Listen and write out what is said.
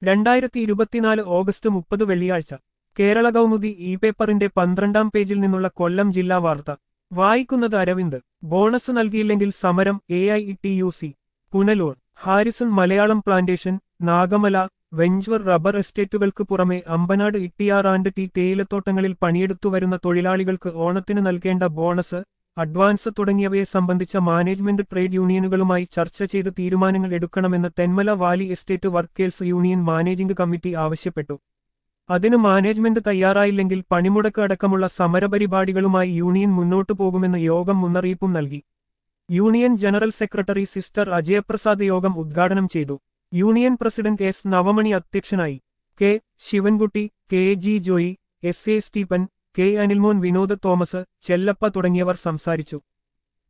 രണ്ടായിരത്തി ഇരുപത്തിനാല് ഓഗസ്റ്റ് മുപ്പത് വെള്ളിയാഴ്ച കേരള കൗമുദി ഇ പേപ്പറിന്റെ പന്ത്രണ്ടാം പേജിൽ നിന്നുള്ള കൊല്ലം ജില്ലാ വാർത്ത വായിക്കുന്നത് അരവിന്ദ് ബോണസ് നൽകിയില്ലെങ്കിൽ സമരം A I T U C Punalur Harrison Malayalam plantation Nagamala venture rubber എസ്റ്റേറ്റുകൾക്ക് പുറമെ അമ്പനാട് ഇട്ടിയാർ ആൻഡ് ടി തേയിലത്തോട്ടങ്ങളിൽ പണിയെടുത്തു വരുന്ന തൊഴിലാളികൾക്ക് ഓണത്തിന് നൽകേണ്ട ബോണസ് അഡ്വാൻസ് തുടങ്ങിയവയെ സംബന്ധിച്ച മാനേജ്മെന്റ് ട്രേഡ് യൂണിയനുകളുമായി ചർച്ച ചെയ്ത് തീരുമാനങ്ങൾ എടുക്കണമെന്ന് Thenmala valley estate workers union managing committee ആവശ്യപ്പെട്ടു അതിന് മാനേജ്മെന്റ് തയ്യാറായില്ലെങ്കിൽ പണിമുടക്ക് അടക്കമുള്ള സമരപരിപാടികളുമായി യൂണിയൻ മുന്നോട്ടു പോകുമെന്ന് യോഗം മുന്നറിയിപ്പും നൽകി union general secretary sister Ajayaprasad യോഗം ഉദ്ഘാടനം ചെയ്തു യൂണിയൻ പ്രസിഡന്റ് എസ് നവമണി അധ്യക്ഷനായി K Sivankutty K G Joy S A Stephen K Anilmon Vinod Thomas Chellappa തുടങ്ങിയവർ സംസാരിച്ചു